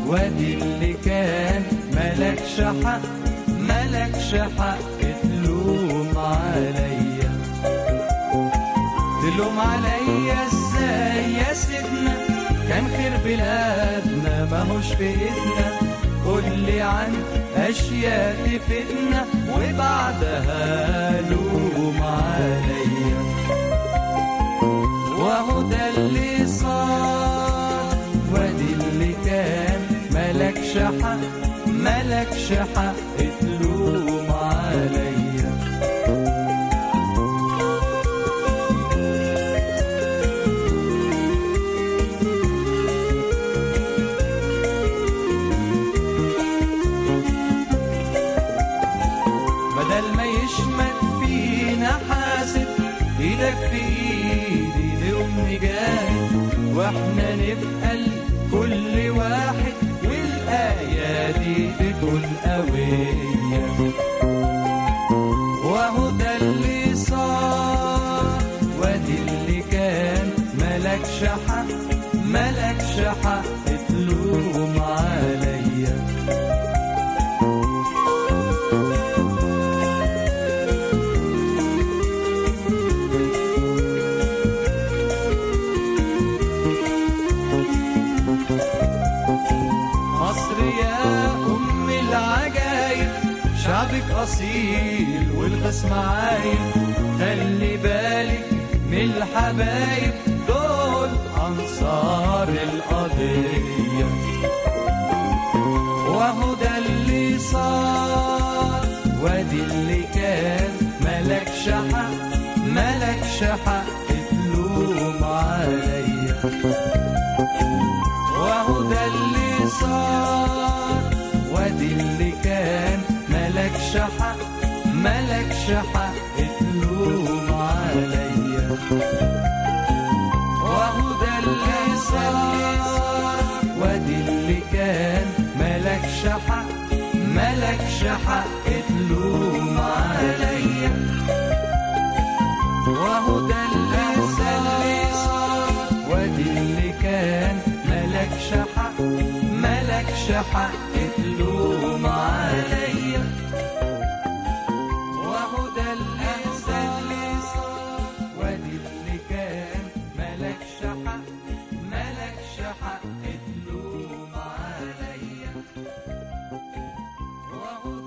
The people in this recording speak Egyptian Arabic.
وادي اللي كان ملكش حق ملكش حق تلوم عليا تلوم عليا ازاي يا سيدنا كان خير بلادنا ماهوش في ايدنا قولي عن اشياء تفيدنا وبعدها لوم عليا وهو ده اللي صار وادي اللي كان ملكش حق ملكش حق تلوم عليا بدل ما يشمت فينا حاسد ايدك في ايدي لقوم نجاهد واحنا نبقى لكل واحد والآية دي تكون قوية وهو ده اللي صار وادي اللي كان ملكش حق ملكش حق تلوم عليا مصر يا أم العجايب شعبك أصيل والخصم عايب خلي بالك من الحبايب دول أنصار القضية وهو ده اللي صار وادي اللي كان ملكش حق ملكش حق تلوم عليا وهو ده اللي صار وادي اللي كان ملكش حق ملكش حق تلوم عليا وهو ده اللي صار وادي اللي كان ملكش حق ملكش حق تلوم عليا وهو ده اللي صار وادي اللي كان ملكش حق ملكش حق تلوم عليا وهو ده اللي صار وادي اللي كان ملكش حق ملكش حق تلوم عليا وهو